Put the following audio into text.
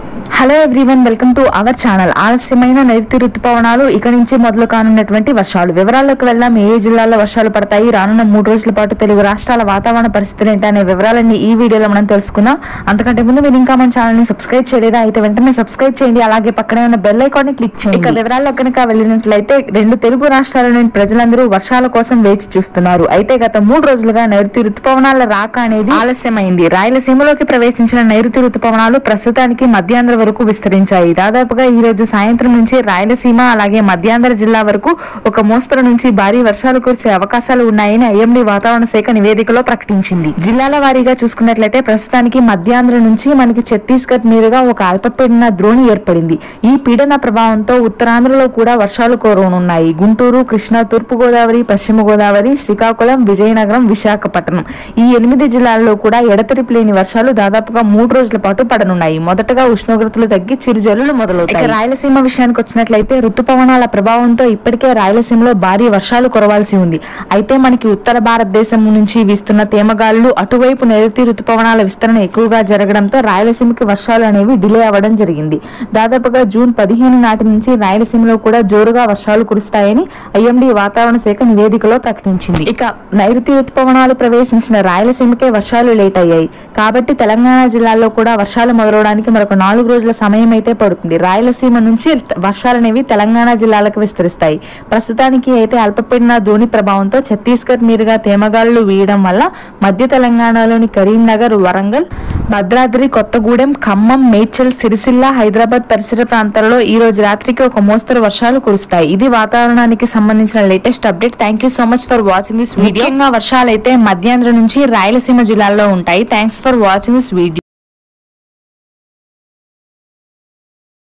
hello everyone welcome to our channel ఆలస్యమైన నైరుతి రుతుపవనాలు ఇక నుంచి మొదలు కానున్నటువంటి వర్షాలు వివరాల్లోకి వెళ్దాం ఏ ఏ జిల్లాల్లో వర్షాలు పడతాయి రానున్న మూడు రోజుల పాటు తెలుగు రాష్ట్రాల వాతావరణ పరిస్థితులు ఏంటి అనే వివరాలన్నీ ఈ వీడియోలో మనం తెలుసుకుందాం అంతకంటే ముందు మీరు ఇంకా మన ఛానల్ ని సబ్స్క్రైబ్ చేయలేదా అయితే వెంటనే సబ్స్క్రైబ్ చేయండి అలాగే పక్కనే ఉన్న బెల్ ఐకాన్ ని క్లిక్ చేయండి ఇక వివరాల్లో కనుక వెళ్ళినట్లయితే రెండు తెలుగు రాష్ట్రాలలోని ప్రజలందరూ వర్షాల కోసం వేచి చూస్తున్నారు అయితే గత మూడు రోజులుగా నైరుతి రుతుపవనాల రాక అనేది ఆలస్యమైంది రాయలసీమలోకి ప్రవేశించిన నైరుతి రుతుపవనాలు ప్రస్తుతానికి మధ్యాంధ్ర వరకు విస్తరించాయి దాదాపుగా ఈ రోజు సాయంత్రం నుంచి రాయలసీమ అలాగే మధ్యాంధ్ర జిల్లా వరకు ఒక మోస్తరు నుంచి భారీ వర్షాలు కురిసే అవకాశాలు ఉన్నాయని ఐఎండీ వాతావరణ శాఖ నివేదికలో ప్రకటించింది జిల్లాల వారీగా చూసుకున్నట్లయితే ప్రస్తుతానికి మధ్యాంధ్ర నుంచి మనకి ఛత్తీస్గఢ్ మీదుగా ఒక అల్పపీడన ద్రోణి ఏర్పడింది ఈ పీడన ప్రభావంతో ఉత్తరాంధ్రలో కూడా వర్షాలు కురవనున్నాయి గుంటూరు కృష్ణా తూర్పు గోదావరి పశ్చిమ గోదావరి శ్రీకాకుళం విజయనగరం విశాఖపట్నం ఈ ఎనిమిది జిల్లాల్లో కూడా ఎడతెరిపి లేని వర్షాలు దాదాపుగా మూడు రోజుల పాటు పడనున్నాయి మొదటగా ఉష్ణోగ్రతలు తగ్గి చిరుజల్లులు మొదలవుతాయి ఇక రాయలసీమ విషయానికి వచ్చినట్లయితే ఋతుపవనాల ప్రభావంతో ఇప్పటికే రాయలసీమలో భారీ వర్షాలు కురవాల్సి ఉంది అయితే మనకి ఉత్తర భారతదేశం నుంచి వీస్తున్న తేమగాలులు అటువైపు నైరుతి ఋతుపవనాల విస్తరణ ఎక్కువగా జరగడంతో రాయలసీమకి వర్షాలు అనేవి డిలే అవ్వడం జరిగింది దాదాపుగా జూన్ పదిహేను నాటి నుంచి రాయలసీమలో కూడా జోరుగా వర్షాలు కురుస్తాయని ఐఎండీ వాతావరణ శాఖ నివేదికలో ప్రకటించింది ఇక నైరుతి ఋతుపవనాలు ప్రవేశించిన రాయలసీమకే వర్షాలు లేట్ అయ్యాయి కాబట్టి తెలంగాణ జిల్లాల్లో కూడా వర్షాలు మొదలవడానికి మరొక నాలుగు రోజుల సమయం అయితే పడుతుంది రాయలసీమ నుంచి వర్షాలు అనేవి తెలంగాణ జిల్లాలకు విస్తరిస్తాయి ప్రస్తుతానికి అయితే అల్పపీడన ధోని ప్రభావంతో ఛత్తీస్గఢ్ మీదుగా తేమగాళ్లు వీయడం వల్ల మధ్య తెలంగాణలోని కరీంనగర్ వరంగల్ భద్రాద్రి కొత్తగూడెం ఖమ్మం మేడ్చల్ సిరిసిల్ల హైదరాబాద్ పరిసర ప్రాంతాల్లో ఈ రోజు రాత్రికి ఒక మోస్తరు వర్షాలు కురుస్తాయి ఇది వాతావరణానికి సంబంధించిన latest update thank you so much for watching this video వర్షాలు అయితే మధ్యాంధ్ర నుంచి రాయలసీమ జిల్లాల్లో ఉంటాయి thanks for watching this video